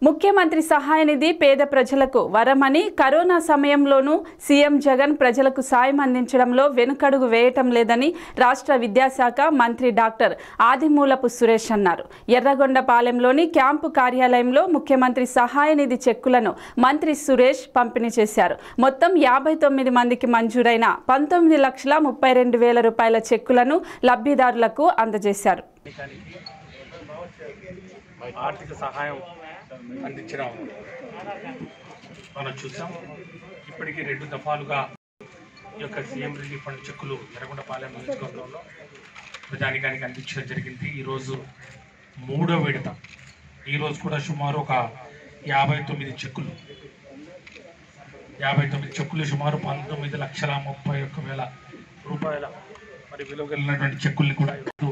ముఖ్యమంత్రి సహాయ నిధి పేద ప్రజలకు వరమని కరోనా సమయంలోనూ సీఎం జగన్ ప్రజలకు సాయం అందించడంలో వెనుకడుగు వేయటం లేదని రాష్ట్ర విద్యాశాఖ మంత్రి డాక్టర్ ఆదిమూలపు సురేష్ అన్నారు ఎర్రగొండపాలెంలోని క్యాంపు కార్యాలయంలో ముఖ్యమంత్రి సహాయ నిధి చెక్కులను మంత్రి సురేష్ పంపిణీ చేశారు మొత్తం యాభై తొమ్మిది మందికి మంజూరైన పంతొమ్మిది లక్షల ముప్పై రెండు వేల రూపాయల చెక్కులను లబ్ధిదారులకు అందజేశారు దేశానికి ఆర్థిక సహాయం అందించడం మనం చూసాం ఇప్పటికీ రెండు దఫాలుగా ఈ యొక్క సీఎం రిలీఫ్ ఫండ్ చెక్కులు ఎర్రగొండపాలెం నియోజకవర్గంలో ప్రజానికానికి అందించడం జరిగింది ఈరోజు మూడో విడత ఈరోజు కూడా సుమారు ఒక యాభై తొమ్మిది చెక్కులు యాభై తొమ్మిది చెక్కులు సుమారు పంతొమ్మిది లక్షల ముప్పై ఒక్క వేల రూపాయల మరి విలువ కలిగినటువంటి చెక్కుల్ని కూడా ఈరోజు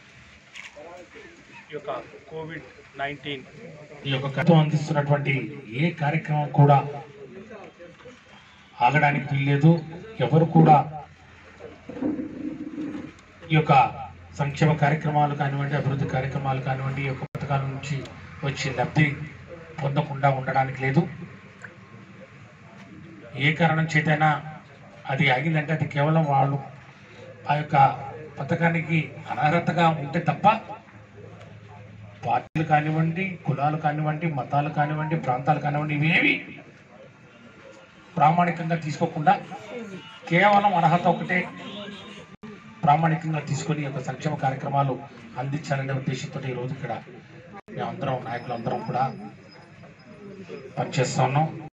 ఈ యొక్క కోవిడ్ నైన్టీన్ ఈ యొక్క గతం అందిస్తున్నటువంటి ఏ కార్యక్రమం కూడా ఆగడానికి వీల్లేదు ఎవరు కూడా ఈ యొక్క సంక్షేమ కార్యక్రమాలు కానివ్వండి అభివృద్ధి కార్యక్రమాలు కానివ్వండి ఈ యొక్క పథకాల నుంచి వచ్చే లబ్ధి పొందకుండా ఉండడానికి లేదు ఏ కారణం చేతైనా అది ఆగిందంటే అది కేవలం వాళ్ళు ఆ యొక్క పథకానికి అనర్హతగా ఉంటే తప్ప పార్టీలు కానివ్వండి కులాలు కానివ్వండి మతాలు కానివ్వండి ప్రాంతాలు కానివ్వండి ఇవేవి ప్రామాణికంగా తీసుకోకుండా కేవలం అర్హత ఒకటే ప్రామాణికంగా తీసుకొని ఈ యొక్క సంక్షేమ కార్యక్రమాలు అందించాలనే ఉద్దేశంతో ఈరోజు ఇక్కడ మేమందరం నాయకులందరం కూడా పనిచేస్తా ఉన్నాం